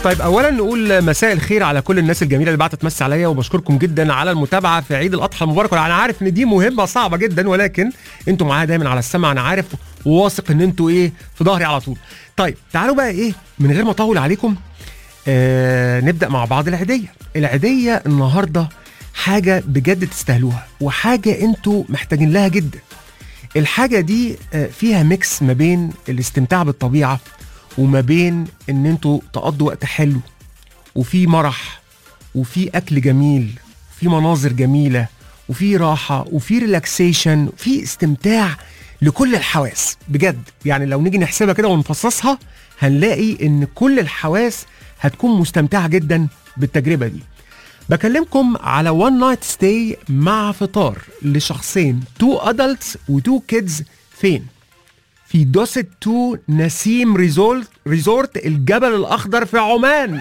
طيب اولا نقول مساء الخير على كل الناس الجميله اللي بعتت تمسي عليا وبشكركم جدا على المتابعه في عيد الاضحى المبارك انا عارف ان دي مهمه صعبه جدا ولكن انتوا معايا دايما على السمع انا عارف وواثق ان انتوا ايه في ظهري على طول طيب تعالوا بقى ايه من غير ما اطول عليكم آه نبدا مع بعض العيديه العيديه النهارده حاجه بجد تستاهلوها وحاجه انتوا محتاجين لها جدا الحاجه دي آه، فيها ميكس ما بين الاستمتاع بالطبيعه وما بين ان انتوا تقضوا وقت حلو وفي مرح وفي اكل جميل وفي مناظر جميله وفي راحه وفي ريلاكسيشن وفي استمتاع لكل الحواس بجد يعني لو نيجي نحسبها كده ونفصصها هنلاقي ان كل الحواس هتكون مستمتعه جدا بالتجربه دي بكلمكم على وان نايت ستاي مع فطار لشخصين تو ادلتس وتو كيدز فين في دوست تو نسيم ريزورت ريزورت الجبل الاخضر في عمان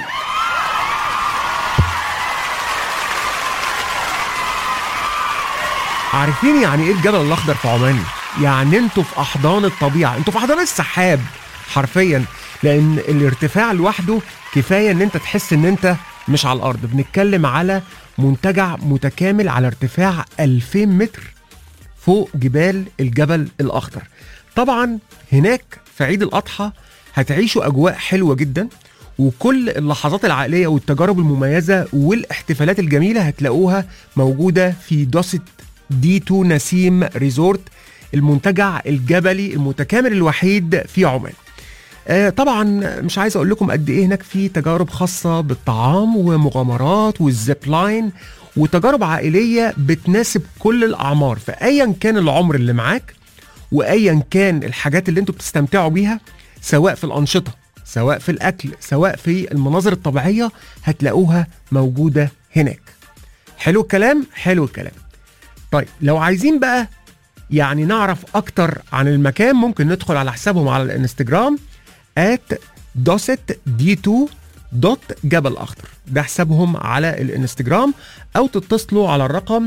عارفين يعني ايه الجبل الاخضر في عمان يعني انتوا في احضان الطبيعه انتوا في احضان السحاب حرفيا لان الارتفاع لوحده كفايه ان انت تحس ان انت مش على الارض بنتكلم على منتجع متكامل على ارتفاع 2000 متر فوق جبال الجبل الاخضر طبعا هناك في عيد الاضحى هتعيشوا اجواء حلوه جدا وكل اللحظات العائليه والتجارب المميزه والاحتفالات الجميله هتلاقوها موجوده في دوست دي 2 نسيم ريزورت المنتجع الجبلي المتكامل الوحيد في عمان آه، طبعا مش عايز اقول لكم قد ايه هناك في تجارب خاصه بالطعام ومغامرات والزيب لاين وتجارب عائليه بتناسب كل الاعمار فايا كان العمر اللي معاك وايا كان الحاجات اللي انتوا بتستمتعوا بيها سواء في الانشطه سواء في الاكل سواء في المناظر الطبيعيه هتلاقوها موجوده هناك حلو الكلام حلو الكلام طيب لو عايزين بقى يعني نعرف اكتر عن المكان ممكن ندخل على حسابهم على الانستجرام at دوست دي 2 دوت جبل اخضر ده حسابهم على الانستجرام او تتصلوا على الرقم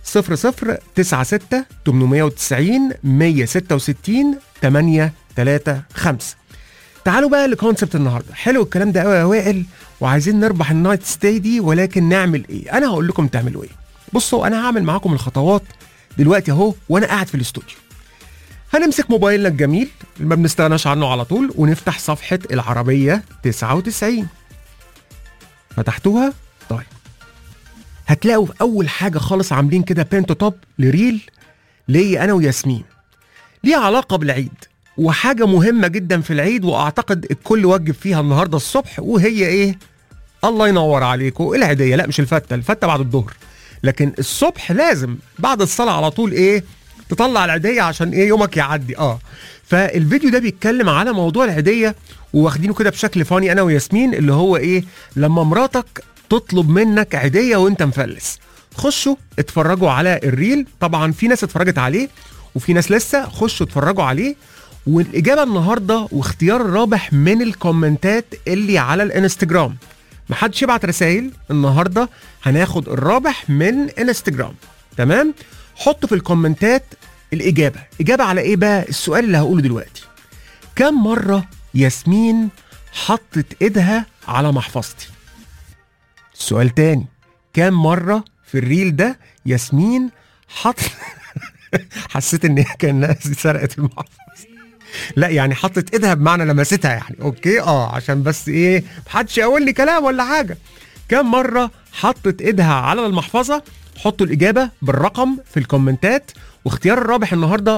0096 890 166 835 تعالوا بقى لكونسبت النهارده حلو الكلام ده قوي يا وائل وعايزين نربح النايت ستاي دي ولكن نعمل ايه انا هقول لكم تعملوا ايه بصوا انا هعمل معاكم الخطوات دلوقتي اهو وانا قاعد في الاستوديو هنمسك موبايلنا الجميل اللي ما بنستغناش عنه على طول ونفتح صفحة العربية 99 فتحتوها طيب هتلاقوا في أول حاجة خالص عاملين كده بينتو توب لريل ليا أنا وياسمين ليها علاقة بالعيد وحاجة مهمة جدا في العيد وأعتقد الكل وجب فيها النهاردة الصبح وهي إيه؟ الله ينور عليكم العيدية لا مش الفتة الفتة بعد الظهر لكن الصبح لازم بعد الصلاة على طول إيه؟ تطلع العيديه عشان ايه يومك يعدي اه فالفيديو ده بيتكلم على موضوع العيديه وواخدينه كده بشكل فاني انا وياسمين اللي هو ايه لما مراتك تطلب منك عيديه وانت مفلس خشوا اتفرجوا على الريل طبعا في ناس اتفرجت عليه وفي ناس لسه خشوا اتفرجوا عليه والاجابه النهارده واختيار الرابح من الكومنتات اللي على الانستجرام محدش يبعت رسائل النهارده هناخد الرابح من انستجرام تمام حطوا في الكومنتات الإجابة إجابة على إيه بقى السؤال اللي هقوله دلوقتي كم مرة ياسمين حطت إيدها على محفظتي السؤال تاني كم مرة في الريل ده ياسمين حط حسيت ان هي كانها سرقت المحفظه لا يعني حطت ايدها بمعنى لمستها يعني اوكي اه عشان بس ايه محدش يقول لي كلام ولا حاجه كم مره حطت ايدها على المحفظه حطوا الاجابه بالرقم في الكومنتات واختيار الرابح النهارده